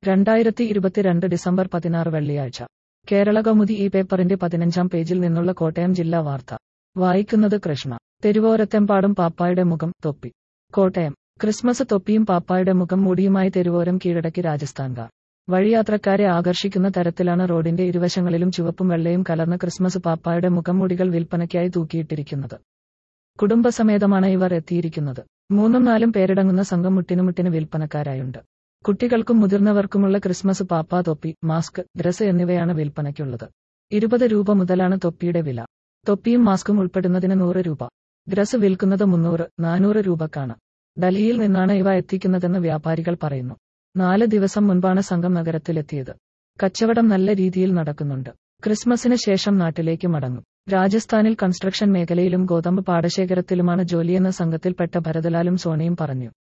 രണ്ടായിരത്തി ഇരുപത്തിരണ്ട് ഡിസംബർ പതിനാറ് വെള്ളിയാഴ്ച കേരള കൗമുദി ഈ പേപ്പറിന്റെ പതിനഞ്ചാം പേജിൽ നിന്നുള്ള കോട്ടയം ജില്ലാ വാർത്ത വായിക്കുന്നത് കൃഷ്ണ തെരുവോരത്തെമ്പാടും പാപ്പായുടെ മുഖം തൊപ്പി കോട്ടയം ക്രിസ്മസ് തൊപ്പിയും പാപ്പായുടെ മുഖം മൂടിയുമായി തെരുവോരം കീഴടക്കി രാജസ്ഥാൻകാർ വഴിയാത്രക്കാരെ ആകർഷിക്കുന്ന തരത്തിലാണ് റോഡിന്റെ ഇരുവശങ്ങളിലും ചുവപ്പും വെള്ളയും കലർന്ന ക്രിസ്മസ് പാപ്പായുടെ മുഖംമൂടികൾ വിൽപ്പനയ്ക്കായി തൂക്കിയിട്ടിരിക്കുന്നത് കുടുംബസമേതമാണ് ഇവർ എത്തിയിരിക്കുന്നത് മൂന്നും നാലും പേരടങ്ങുന്ന സംഘം മുട്ടിനുമുട്ടിന് വിൽപ്പനക്കാരായുണ്ട് കുട്ടികൾക്കും മുതിർന്നവർക്കുമുള്ള ക്രിസ്മസ് പാപ്പാ തൊപ്പി മാസ്ക് ഡ്രസ് എന്നിവയാണ് വിൽപ്പനയ്ക്കുള്ളത് ഇരുപത് രൂപ മുതലാണ് തൊപ്പിയുടെ വില തൊപ്പിയും മാസ്കും ഉൾപ്പെടുന്നതിന് നൂറ് രൂപ ഡ്രസ് വിൽക്കുന്നത് മുന്നൂറ് നാനൂറ് രൂപക്കാണ് ഡൽഹിയിൽ നിന്നാണ് ഇവ എത്തിക്കുന്നതെന്ന് വ്യാപാരികൾ പറയുന്നു നാല് ദിവസം മുൻപാണ് സംഘം നഗരത്തിലെത്തിയത് കച്ചവടം നല്ല രീതിയിൽ നടക്കുന്നുണ്ട് ക്രിസ്മസിന് ശേഷം നാട്ടിലേക്ക് മടങ്ങും രാജസ്ഥാനിൽ കൺസ്ട്രക്ഷൻ മേഖലയിലും ഗോതമ്പ് പാടശേഖരത്തിലുമാണ് ജോലിയെന്ന സംഘത്തിൽപ്പെട്ട ഭരതലാലും സോണിയും പറഞ്ഞു